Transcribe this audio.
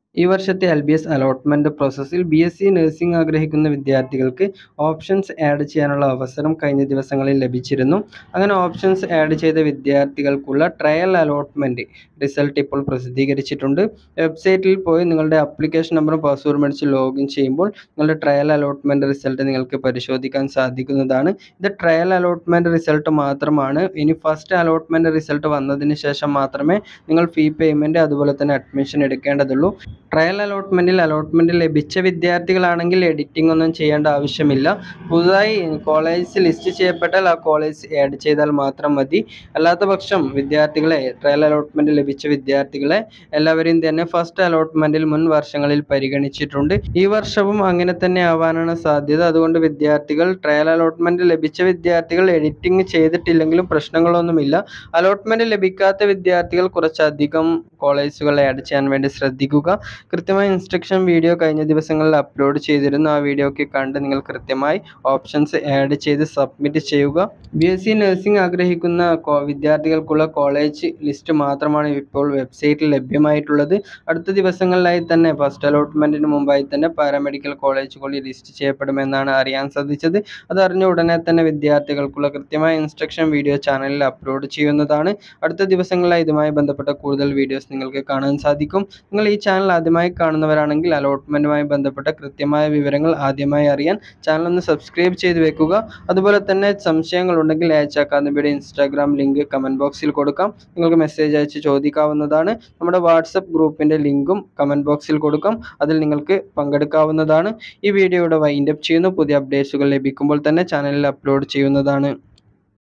ഈ വർഷത്തെ L B S allotment പ്രോസസ്സിൽ ബി എസ് സി നഴ്സിംഗ് ആഗ്രഹിക്കുന്ന വിദ്യാർത്ഥികൾക്ക് ഓപ്ഷൻസ് ആഡ് ചെയ്യാനുള്ള അവസരം കഴിഞ്ഞ ദിവസങ്ങളിൽ ലഭിച്ചിരുന്നു അങ്ങനെ ഓപ്ഷൻസ് ആഡ് ചെയ്ത വിദ്യാർത്ഥികൾക്കുള്ള ട്രയൽ അലോട്ട്മെന്റ് റിസൾട്ട് ഇപ്പോൾ പ്രസിദ്ധീകരിച്ചിട്ടുണ്ട് വെബ്സൈറ്റിൽ പോയി നിങ്ങളുടെ അപ്ലിക്കേഷൻ നമ്പറും പാസ്വേഡും അടിച്ച് ലോഗിൻ ചെയ്യുമ്പോൾ നിങ്ങളുടെ ട്രയൽ അലോട്ട്മെന്റ് റിസൾട്ട് നിങ്ങൾക്ക് പരിശോധിക്കാൻ സാധിക്കുന്നതാണ് ഇത് ട്രയൽ അലോട്ട്മെന്റ് റിസൾട്ട് മാത്രമാണ് ഇനി ഫസ്റ്റ് അലോട്ട്മെന്റ് റിസൾട്ട് വന്നതിന് ശേഷം മാത്രമേ നിങ്ങൾ ഫീ പേയ്മെന്റ് അതുപോലെ തന്നെ അഡ്മിഷൻ എടുക്കേണ്ടതുള്ളൂ ട്രയൽ അലോട്ട്മെന്റിൽ അലോട്ട്മെന്റ് ലഭിച്ച വിദ്യാർത്ഥികളാണെങ്കിൽ എഡിറ്റിംഗ് ഒന്നും ചെയ്യേണ്ട ആവശ്യമില്ല പുതുതായി കോളേജ് ലിസ്റ്റ് ചെയ്യപ്പെട്ടാൽ ആ കോളേജ് ആഡ് ചെയ്താൽ മാത്രം മതി അല്ലാത്ത പക്ഷം വിദ്യാർത്ഥികളെ ട്രയൽ അലോട്ട്മെന്റ് ലഭിച്ച വിദ്യാർത്ഥികളെ എല്ലാവരെയും തന്നെ ഫസ്റ്റ് അലോട്ട്മെന്റിൽ മുൻ വർഷങ്ങളിൽ പരിഗണിച്ചിട്ടുണ്ട് ഈ വർഷവും അങ്ങനെ തന്നെ ആവാനാണ് സാധ്യത അതുകൊണ്ട് വിദ്യാർത്ഥികൾ ട്രയൽ അലോട്ട്മെന്റ് ലഭിച്ച വിദ്യാർത്ഥികൾ എഡിറ്റിംഗ് ചെയ്തിട്ടില്ലെങ്കിലും പ്രശ്നങ്ങളൊന്നുമില്ല അലോട്ട്മെന്റ് ലഭിക്കാത്ത വിദ്യാർത്ഥികൾ കുറച്ചധികം കോളേജുകൾ ആഡ് ചെയ്യാൻ വേണ്ടി ശ്രദ്ധിക്കുക കൃത്യമായ ഇൻസ്ട്രക്ഷൻ വീഡിയോ കഴിഞ്ഞ ദിവസങ്ങളിൽ അപ്ലോഡ് ചെയ്തിരുന്നു ആ വീഡിയോ ഒക്കെ കണ്ട് നിങ്ങൾ കൃത്യമായി ഓപ്ഷൻസ് ആഡ് ചെയ്ത് സബ്മിറ്റ് ചെയ്യുക ബി എസ് സി നഴ്സിംഗ് ആഗ്രഹിക്കുന്ന കോ- വിദ്യാർത്ഥികൾക്കുള്ള കോളേജ് ലിസ്റ്റ് മാത്രമാണ് ഇപ്പോൾ വെബ്സൈറ്റിൽ ലഭ്യമായിട്ടുള്ളത് അടുത്ത ദിവസങ്ങളിലായി തന്നെ ഫസ്റ്റ് അലോട്ട്മെന്റിന് മുമ്പായി തന്നെ പാരാമെഡിക്കൽ കോളേജുകൾ ലിസ്റ്റ് ചെയ്യപ്പെടുമെന്നാണ് അറിയാൻ സാധിച്ചത് അതറിഞ്ഞ ഉടനെ തന്നെ വിദ്യാർത്ഥികൾക്കുള്ള കൃത്യമായ ഇൻസ്ട്രക്ഷൻ വീഡിയോ ചാനലിൽ അപ്ലോഡ് ചെയ്യുന്നതാണ് അടുത്ത ദിവസങ്ങളിലായി ഇതുമായി ബന്ധപ്പെട്ട കൂടുതൽ വീഡിയോസ് നിങ്ങൾക്ക് കാണാൻ സാധിക്കും നിങ്ങൾ ഈ ചാനൽ ആദ്യമായി കാണുന്നവരാണെങ്കിൽ അലോട്ട്മെന്റുമായി ബന്ധപ്പെട്ട കൃത്യമായ വിവരങ്ങൾ ആദ്യമായി അറിയാൻ ചാനൽ ഒന്ന് സബ്സ്ക്രൈബ് ചെയ്ത് വെക്കുക അതുപോലെ തന്നെ സംശയങ്ങളുണ്ടെങ്കിൽ എച്ച് അക്കാദമിയുടെ ഇൻസ്റ്റാഗ്രാം ലിങ്ക് കമൻറ്റ് ബോക്സിൽ കൊടുക്കാം നിങ്ങൾക്ക് മെസ്സേജ് അയച്ച് ചോദിക്കാവുന്നതാണ് നമ്മുടെ വാട്സപ്പ് ഗ്രൂപ്പിൻ്റെ ലിങ്കും കമൻറ്റ് ബോക്സിൽ കൊടുക്കാം അതിൽ നിങ്ങൾക്ക് പങ്കെടുക്കാവുന്നതാണ് ഈ വീഡിയോ ഇവിടെ വൈൻഡപ്പ് ചെയ്യുന്നു പുതിയ അപ്ഡേറ്റ്സുകൾ ലഭിക്കുമ്പോൾ തന്നെ ചാനലിൽ അപ്ലോഡ് ചെയ്യുന്നതാണ്